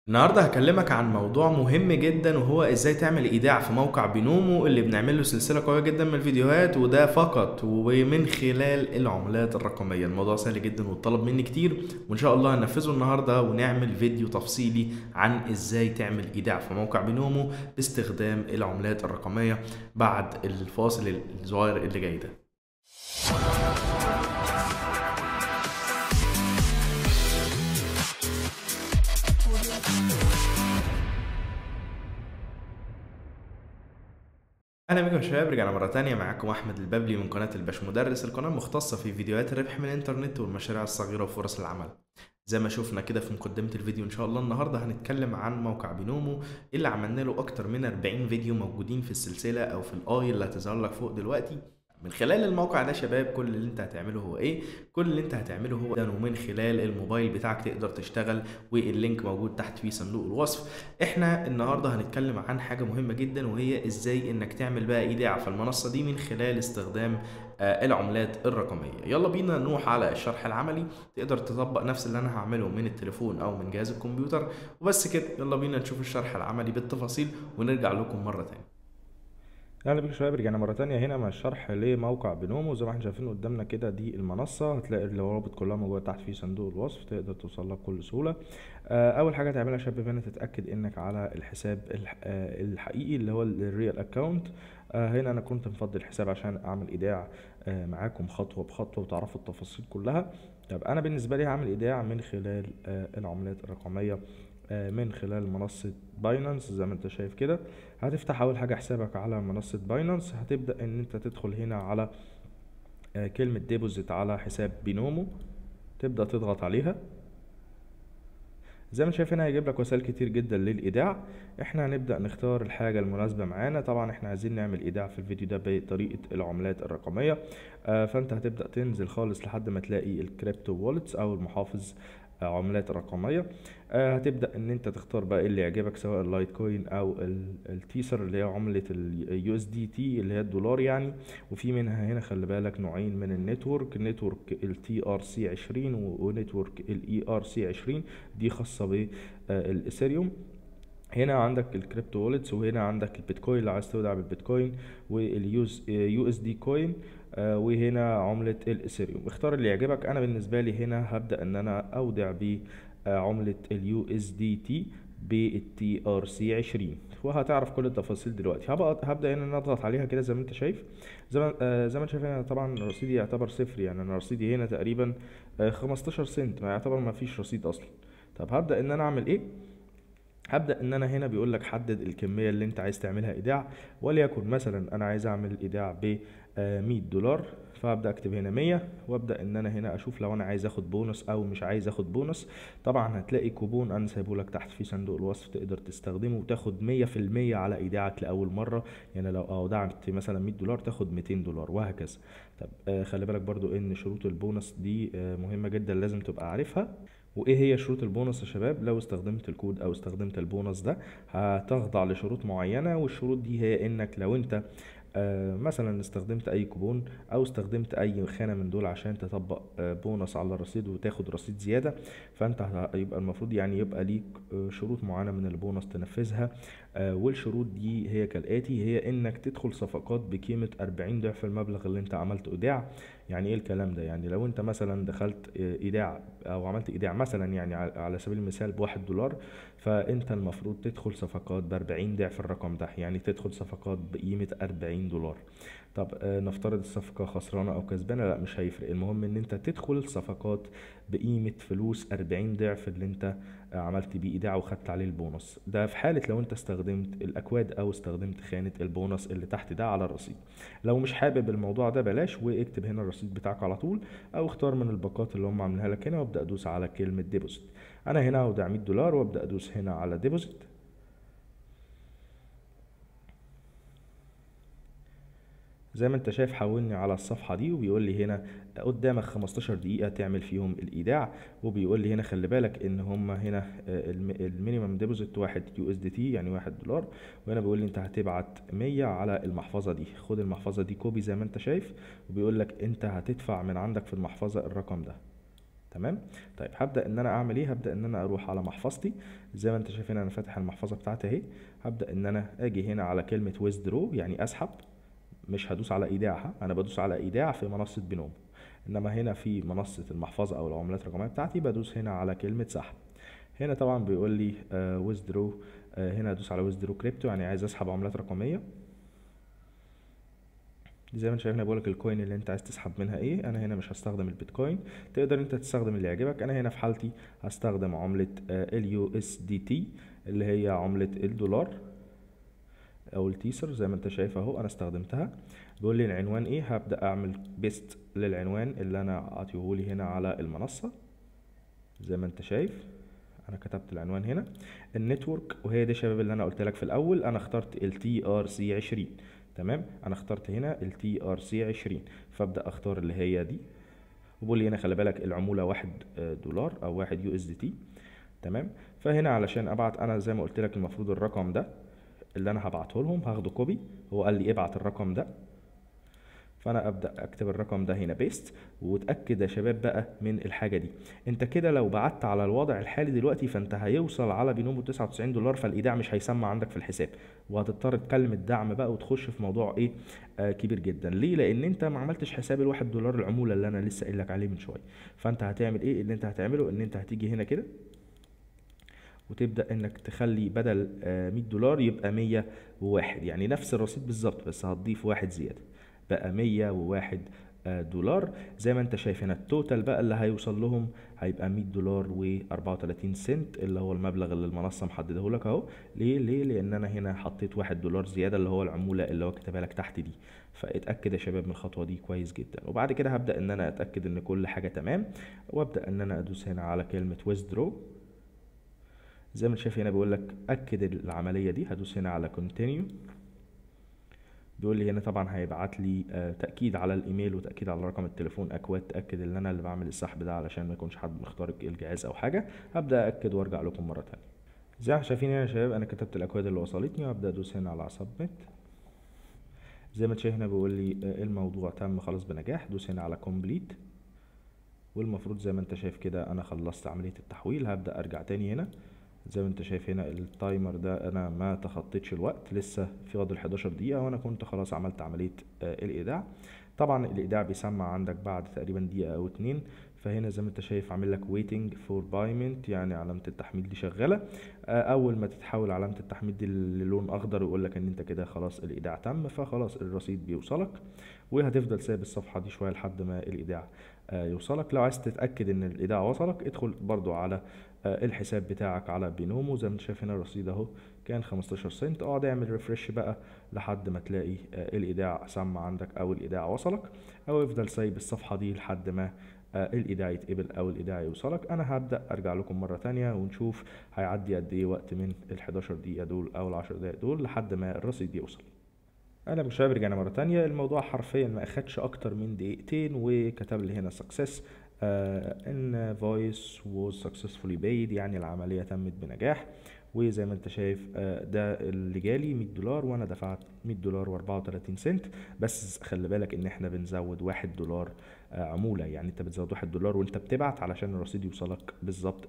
النهارده هكلمك عن موضوع مهم جدا وهو ازاي تعمل ايداع في موقع بينومو اللي بنعمل له سلسله قويه جدا من الفيديوهات وده فقط ومن خلال العملات الرقميه الموضوع سهل جدا واتطلب مني كتير وان شاء الله هننفذه النهارده ونعمل فيديو تفصيلي عن ازاي تعمل ايداع في موقع بينومو باستخدام العملات الرقميه بعد الفاصل الصغير اللي جاي ده اهلا بكم يا شباب رجعنا مره تانية معاكم احمد البابلي من قناه الباش مدرس القناه المختصه في فيديوهات الربح من الانترنت والمشاريع الصغيره وفرص العمل زي ما شفنا كده في مقدمه الفيديو ان شاء الله النهارده هنتكلم عن موقع بينومو اللي عملنا له اكتر من 40 فيديو موجودين في السلسله او في الاي اللي هتظهر لك فوق دلوقتي من خلال الموقع ده شباب كل اللي انت هتعمله هو ايه كل اللي انت هتعمله هو ده ومن خلال الموبايل بتاعك تقدر تشتغل واللينك موجود تحت في صندوق الوصف احنا النهارده هنتكلم عن حاجه مهمه جدا وهي ازاي انك تعمل بقى ايداع في المنصه دي من خلال استخدام آه العملات الرقميه يلا بينا نروح على الشرح العملي تقدر تطبق نفس اللي انا هعمله من التليفون او من جهاز الكمبيوتر وبس كده يلا بينا نشوف الشرح العملي بالتفاصيل ونرجع لكم مره تانية اهلا بيكم شباب رجعنا مره تانية هنا مع الشرح لموقع بنومو زي ما احنا شايفين قدامنا كده دي المنصه هتلاقي الروابط كلها موجوده تحت في صندوق الوصف تقدر توصل لها بكل سهوله اول حاجه تعملها يا شباب هنا تتاكد انك على الحساب الحقيقي اللي هو الريال اكونت هنا انا كنت مفضل الحساب عشان اعمل ايداع معاكم خطوه بخطوه وتعرفوا التفاصيل كلها طب انا بالنسبه لي هعمل ايداع من خلال العملات الرقميه من خلال منصة باينانس زي ما انت شايف كده هتفتح اول حاجة حسابك على منصة باينانس هتبدأ ان انت تدخل هنا على كلمة ديبوزيت على حساب بينومو تبدأ تضغط عليها زي ما شايف هنا هيجيب لك وسائل كتير جدا للايداع احنا هنبدا نختار الحاجه المناسبه معانا طبعا احنا عايزين نعمل ايداع في الفيديو ده بطريقه العملات الرقميه آه فانت هتبدا تنزل خالص لحد ما تلاقي الكريبتو وولتس او المحافظ عملات رقميه آه هتبدا ان انت تختار بقى ايه اللي يعجبك سواء اللايت كوين او التيسر اللي هي عمله اليو اس دي تي اللي هي الدولار يعني وفي منها هنا خلي بالك نوعين من النتورك نتورك التي ار سي 20 ونتورك الاي ار سي 20 دي خاصه بالاثيريوم هنا عندك الكريبتو وولتس وهنا عندك البيتكوين اللي عايز تودع بالبيتكوين واليوز يو اس دي كوين آه وهنا عملة الاثيريوم اختار اللي يعجبك انا بالنسبة لي هنا هبدأ ان انا اودع بعملة اليو اس دي تي بالتي ار سي 20 وهتعرف كل التفاصيل دلوقتي هبقى هبدا هنا نضغط عليها كده زي ما انت شايف زي ما آه زي ما انت شايف هنا طبعا رصيدي يعتبر صفر يعني انا رصيدي هنا تقريبا آه 15 سنت ما يعتبر ما فيش رصيد اصلا طب هبدا ان انا اعمل ايه هبدا ان انا هنا بيقول لك حدد الكميه اللي انت عايز تعملها ايداع وليكن مثلا انا عايز اعمل ايداع ب 100 دولار فابدا اكتب هنا 100 وابدا ان انا هنا اشوف لو انا عايز اخد بونص او مش عايز اخد بونص طبعا هتلاقي كوبون انا سايبه لك تحت في صندوق الوصف تقدر تستخدمه وتاخد 100% على ايداعك لاول مره يعني لو اودعت مثلا 100 دولار تاخد 200 دولار وهكذا طب آه خلي بالك برضو ان شروط البونص دي آه مهمه جدا لازم تبقى عارفها وايه هي شروط البونص يا شباب لو استخدمت الكود او استخدمت البونص ده هتخضع لشروط معينه والشروط دي هي انك لو انت آه مثلا استخدمت اي كوبون او استخدمت اي خانه من دول عشان تطبق آه بونص على الرصيد وتاخد رصيد زياده فانت يبقى المفروض يعني يبقى ليك آه شروط معينه من البونص تنفذها والشروط دي هي كالاتي هي انك تدخل صفقات بقيمه 40 ضعف المبلغ اللي انت عملته ايداع يعني ايه الكلام ده يعني لو انت مثلا دخلت ايداع او عملت ايداع مثلا يعني على سبيل المثال بواحد دولار فانت المفروض تدخل صفقات ب 40 ضعف الرقم ده يعني تدخل صفقات بقيمه 40 دولار طب آه نفترض الصفقه خسرانه او كسبانه لا مش هيفرق المهم ان انت تدخل صفقات بقيمه فلوس 40 ضعف اللي انت آه عملت بيه ايداع وخدت عليه البونص ده في حاله لو انت استخدمت الاكواد او استخدمت خانه البونص اللي تحت ده على الرصيد لو مش حابب الموضوع ده بلاش واكتب هنا الرصيد بتاعك على طول او اختار من الباقات اللي هم عاملينها لك هنا وابدا ادوس على كلمه ديبوزيت انا هنا اودع 100 دولار وابدا ادوس هنا على ديبوزيت زي ما انت شايف حولني على الصفحه دي وبيقول لي هنا قدامك 15 دقيقه تعمل فيهم الايداع وبيقول لي هنا خلي بالك ان هم هنا المينيمم ديبوزيت 1 يو اس دي تي يعني 1 دولار وهنا بيقول لي انت هتبعت 100 على المحفظه دي خد المحفظه دي كوبي زي ما انت شايف وبيقول لك انت هتدفع من عندك في المحفظه الرقم ده تمام طيب هبدا ان انا اعمل ايه هبدا ان انا اروح على محفظتي زي ما انت شايف هنا انا فاتح المحفظه بتاعتي اهي هبدا ان انا اجي هنا على كلمه withdraw يعني اسحب مش هدوس على ايداعها انا بدوس على ايداع في منصه بينومو انما هنا في منصه المحفظه او العملات الرقميه بتاعتي بدوس هنا على كلمه سحب هنا طبعا بيقول لي آه withdraw آه هنا ادوس على withdraw كريبتو يعني عايز اسحب عملات رقميه زي ما انت شايف هنا بقولك الكوين اللي انت عايز تسحب منها ايه انا هنا مش هستخدم البيتكوين تقدر انت تستخدم اللي يعجبك انا هنا في حالتي هستخدم عملة اليو اس دي تي اللي هي عملة الدولار او التيسر زي ما انت شايف اهو انا استخدمتها بيقول لي العنوان ايه هبدأ اعمل بيست للعنوان اللي انا عطيهولي هنا على المنصة زي ما انت شايف انا كتبت العنوان هنا النتورك وهي دي شباب اللي انا قلت لك في الاول انا اخترت ال تي ار سي 20 تمام انا اخترت هنا ال تي ار سي 20 فابدا اختار اللي هي دي وبقول لي هنا خلي بالك العموله واحد دولار او واحد يو اس دي تي تمام فهنا علشان ابعت انا زي ما قلت لك المفروض الرقم ده اللي انا هبعته لهم هاخده كوبي هو قال لي ابعت الرقم ده فانا ابدا اكتب الرقم ده هنا بيست وتاكد يا شباب بقى من الحاجه دي انت كده لو بعت على الوضع الحالي دلوقتي فانت هيوصل على بينومو 99 دولار فالايداع مش هيسمع عندك في الحساب وهتضطر تكلم الدعم بقى وتخش في موضوع ايه آه كبير جدا ليه لان انت ما عملتش حساب الواحد دولار العموله اللي انا لسه قايل لك عليه من شويه فانت هتعمل ايه اللي انت هتعمله ان انت هتيجي هنا كده وتبدا انك تخلي بدل آه 100 دولار يبقى 101 يعني نفس الرصيد بالظبط بس هتضيف واحد زياده بقى 101 دولار زي ما انت شايف هنا التوتال بقى اللي هيوصل لهم هيبقى 100 دولار و34 سنت اللي هو المبلغ اللي المنصه محدده لك اهو ليه ليه لان انا هنا حطيت 1 دولار زياده اللي هو العموله اللي هو كاتبها لك تحت دي فاتاكد يا شباب من الخطوه دي كويس جدا وبعد كده هبدا ان انا اتاكد ان كل حاجه تمام وابدا ان انا ادوس هنا على كلمه withdraw زي ما انت شايف هنا بيقول لك اكد العمليه دي هدوس هنا على continue بيقول لي هنا طبعا هيبعت لي آه تاكيد على الايميل وتاكيد على رقم التليفون اكواد تاكد ان انا اللي بعمل السحب ده علشان ما يكونش حد مخترق الجهاز او حاجه هبدا اكد وارجع لكم مره تانية زي ما شايفين هنا يا شباب انا كتبت الاكواد اللي وصلتني وابدا ادوس هنا على سبميت زي ما انت شايف هنا بيقول لي آه الموضوع تم خلاص بنجاح دوس هنا على كومبليت والمفروض زي ما انت شايف كده انا خلصت عمليه التحويل هبدا ارجع تاني هنا زي ما انت شايف هنا التايمر ده انا ما تخطيتش الوقت لسه في فاضل 11 دقيقة وانا كنت خلاص عملت عملية آه الايداع طبعا الايداع بيسمع عندك بعد تقريبا دقيقة او اتنين فهنا زي ما انت شايف عامل لك waiting for payment يعني علامة التحميل دي شغالة آه اول ما تتحول علامة التحميل دي للون اخضر يقول لك ان انت كده خلاص الايداع تم فخلاص الرصيد بيوصلك وهتفضل سايب الصفحة دي شوية لحد ما الايداع آه يوصلك لو عايز تتأكد ان الايداع وصلك ادخل برضو على الحساب بتاعك على بينومو زي ما انت شايف هنا الرصيد اهو كان 15 سنت اقعد اعمل ريفرش بقى لحد ما تلاقي الايداع سمع عندك او الايداع وصلك او افضل سايب الصفحه دي لحد ما الايداع يتقبل او الايداع يوصلك انا هبدا ارجع لكم مره تانية ونشوف هيعدي قد ايه وقت من ال 11 دقيقه دول او ال 10 دقائق دول لحد ما الرصيد يوصل انا مش رجعنا مره تانية الموضوع حرفيا ما اخدش اكتر من دقيقتين وكتب لي هنا سكسس ان فويس was successfully paid يعني العملية تمت بنجاح وزي ما انت شايف uh, ده اللي جالي 100 دولار وانا دفعت 100 دولار و34 سنت بس خلي بالك ان احنا بنزود واحد دولار uh, عمولة يعني انت بتزود واحد دولار وانت بتبعت علشان الرصيد يوصلك بالظبط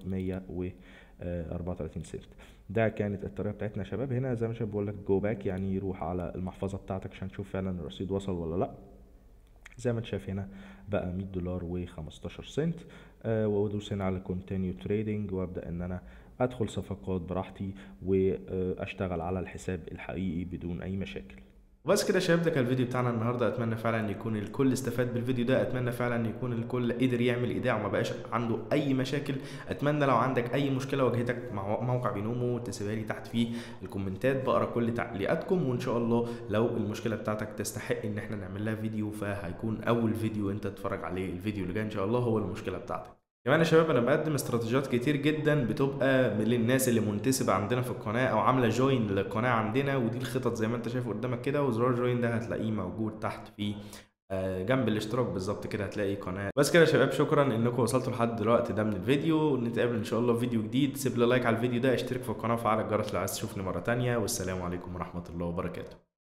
134 سنت ده كانت الطريقة بتاعتنا يا شباب هنا زي ما شباب بقول لك جو باك يعني روح على المحفظة بتاعتك عشان تشوف فعلا الرصيد وصل ولا لا زي ما انت شايف هنا بقى 100 دولار و15 سنت آه وادوس هنا على كونتينيو تريدنج وابدا ان انا ادخل صفقات براحتي واشتغل على الحساب الحقيقي بدون اي مشاكل وبس كده يا شباب ده كان الفيديو بتاعنا النهارده اتمنى فعلا ان يكون الكل استفاد بالفيديو ده اتمنى فعلا ان يكون الكل قدر يعمل ايداع وما بقاش عنده اي مشاكل اتمنى لو عندك اي مشكله واجهتك مع موقع بينومو تسيبها لي تحت في الكومنتات بقرا كل تعليقاتكم وان شاء الله لو المشكله بتاعتك تستحق ان احنا نعمل لها فيديو فهيكون اول فيديو انت تتفرج عليه الفيديو اللي جاي ان شاء الله هو المشكله بتاعتك كمان يا شباب انا بقدم استراتيجيات كتير جدا بتبقى من للناس اللي منتسبه عندنا في القناه او عامله جوين للقناه عندنا ودي الخطط زي ما انت شايف قدامك كده وزرار جوين ده هتلاقيه موجود تحت في جنب الاشتراك بالظبط كده هتلاقي قناه بس كده يا شباب شكرا انكم وصلتوا لحد دلوقتي ده من الفيديو نتقابل ان شاء الله في فيديو جديد سيب لي لايك على الفيديو ده اشترك في القناه وفعل الجرس لو عايز تشوفني مره تانية والسلام عليكم ورحمه الله وبركاته